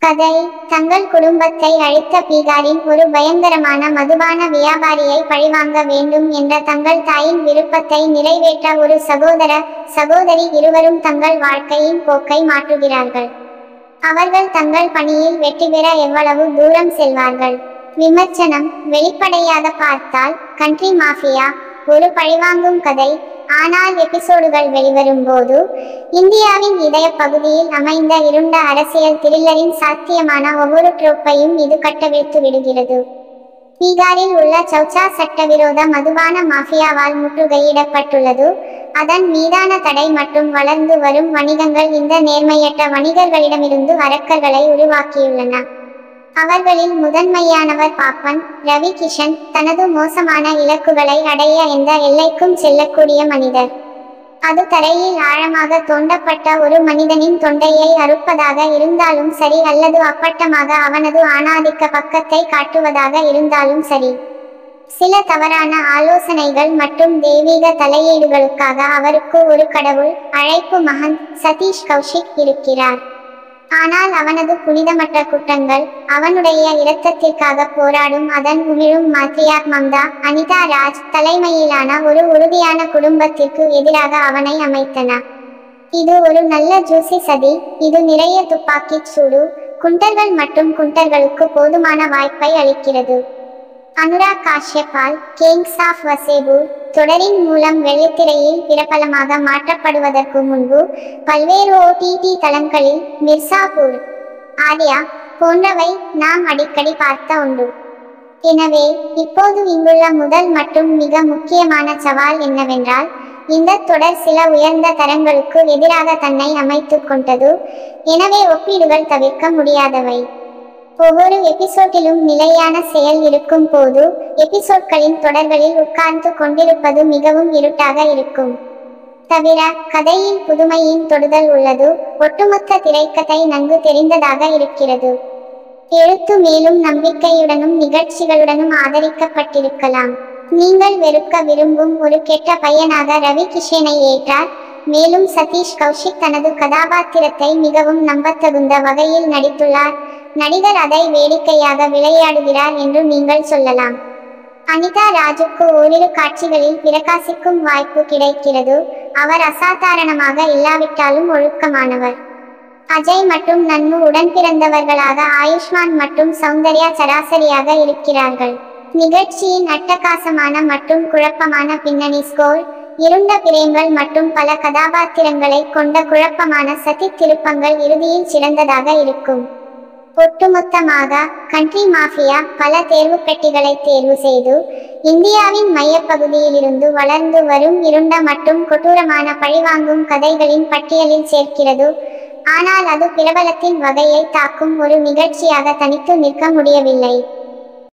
கதை தங்கள் குடும்பத்தை அழித்த பீகாரின் ஒரு பயங்கரமான மதுபான வியாபாரியை பழிவாங்க வேண்டும் என்ற தங்கள் தாயின் விருப்பத்தை நிறைவேற்ற ஒரு சகோதர சகோதரி இருவரும் தங்கள் வாழ்க்கையின் போக்கை மாற்றுகிறார்கள் அவர்கள் தங்கள் பணியில் வெற்றி பெற எவ்வளவு தூரம் செல்வார்கள் விமர்சனம் வெளிப்படையாக பார்த்தால் கண்ட்ரி மாஃபியா ஒரு பழிவாங்கும் கதை ஆனால் எபிசோடுகள் வெளிவரும் போது இந்தியாவின் இதய பகுதியில் அமைந்த இருண்ட அரசியல் த்ரில்லரின் சாத்தியமான ஒவ்வொரு ட்ரோப்பையும் இது கட்டவிழ்த்து விடுகிறது பீகாரில் உள்ள சௌச்சா சட்டவிரோத மதுபான மாஃபியாவால் முற்றுகையிடப்பட்டுள்ளது அதன் மீதான தடை மற்றும் வளர்ந்து வரும் வணிகங்கள் இந்த நேர்மையற்ற வணிகர்களிடமிருந்து அரக்கர்களை உருவாக்கியுள்ளன அவர்களில் முதன்மையானவர் பாப்பன் ரவி கிஷன் தனது மோசமான இலக்குகளை அடைய எந்த எல்லைக்கும் செல்லக்கூடிய மனிதர் அது தரையில் ஆழமாக தோண்டப்பட்ட ஒரு மனிதனின் தொண்டையை அறுப்பதாக இருந்தாலும் சரி அல்லது அப்பட்டமாக அவனது ஆணாதிக்க பக்கத்தை காட்டுவதாக இருந்தாலும் சரி சில தவறான ஆலோசனைகள் மற்றும் தெய்வீக தலையீடுகளுக்காக அவருக்கு ஒரு கடவுள் அழைப்பு மகன் சதீஷ் கௌஷிக் இருக்கிறார் ஆனால் அவனது புனிதமற்ற குற்றங்கள் அவனுடைய இரத்தத்திற்காக போராடும் அதன் உமிழும் மாத்ரியாக் மம்தா அனிதா ராஜ் தலைமையிலான ஒரு உறுதியான குடும்பத்திற்கு எதிராக அவனை அமைத்தன இது ஒரு நல்ல ஜூசி சதி இது நிறைய துப்பாக்கிச் சூடு குண்டர்கள் மற்றும் குண்டர்களுக்கு போதுமான வாய்ப்பை அளிக்கிறது அனுராக் காஷ்யப்பால் கிங்ஸ் ஆஃப் வசேபூர் தொடரின் மூலம் வெள்ளித்திரையில் பிரபலமாக மாற்றப்படுவதற்கு முன்பு பல்வேறு ஓடிடி தளங்களில் மிர்சாபூர் ஆர்யா போன்றவை நாம் அடிக்கடி பார்த்த உண்டு எனவே இப்போது இங்குள்ள முதல் மற்றும் மிக முக்கியமான சவால் என்னவென்றால் இந்த தொடர் சில உயர்ந்த தரங்களுக்கு எதிராக தன்னை அமைத்துக் கொண்டது எனவே ஒப்பீடுகள் தவிர்க்க முடியாதவை ஒவ்வொரு எபிசோட்டிலும் நிலையான செயல் இருக்கும் போது எபிசோட்களின் தொடர்களில் உட்கார்ந்து கொண்டிருப்பது மிகவும் இருட்டாக இருக்கும் தவிர கதையில் புதுமையின் தொடுதல் உள்ளது ஒட்டுமொத்த திரைக்கதை நன்கு தெரிந்ததாக இருக்கிறது எழுத்து மேலும் நம்பிக்கையுடனும் நிகழ்ச்சிகளுடனும் ஆதரிக்கப்பட்டிருக்கலாம் நீங்கள் வெறுக்க விரும்பும் ஒரு கெட்ட பையனாக ரவி கிஷனை ஏற்றார் மேலும் சதீஷ் கௌஷிக் தனது கதாபாத்திரத்தை மிகவும் நம்பத்தகுந்த வகையில் நடித்துள்ளார் நடிகர் அதை வேடிக்கையாக விளையாடுகிறார் என்று நீங்கள் சொல்லலாம் அனிதா ராஜுக்கு ஓரிரு காட்சிகளில் பிரகாசிக்கும் வாய்ப்பு கிடைக்கிறது அவர் அசாதாரணமாக இல்லாவிட்டாலும் ஒழுக்கமானவர் அஜய் மற்றும் நன்னு உடன் பிறந்தவர்களாக ஆயுஷ்மான் மற்றும் சௌந்தர்யா சராசரியாக இருக்கிறார்கள் நிகழ்ச்சியின் அட்டகாசமான மற்றும் குழப்பமான பின்னணி ஸ்கோர் இருண்ட பிரேம்கள் மற்றும் பல கதாபாத்திரங்களை கொண்ட குழப்பமான சதி திருப்பங்கள் இறுதியில் சிறந்ததாக இருக்கும் ஒட்டுமொத்தமாக கண்ட்ரி மாஃபியா பல தேர்வு பெட்டிகளை தேர்வு செய்து இந்தியாவின் மையப்பகுதியிலிருந்து வளர்ந்து வரும் இருண்ட மற்றும் கொடூரமான பழிவாங்கும் கதைகளின் பட்டியலில் சேர்க்கிறது ஆனால் அது பிரபலத்தின் வகையை தாக்கும் ஒரு நிகழ்ச்சியாக தனித்து நிற்க முடியவில்லை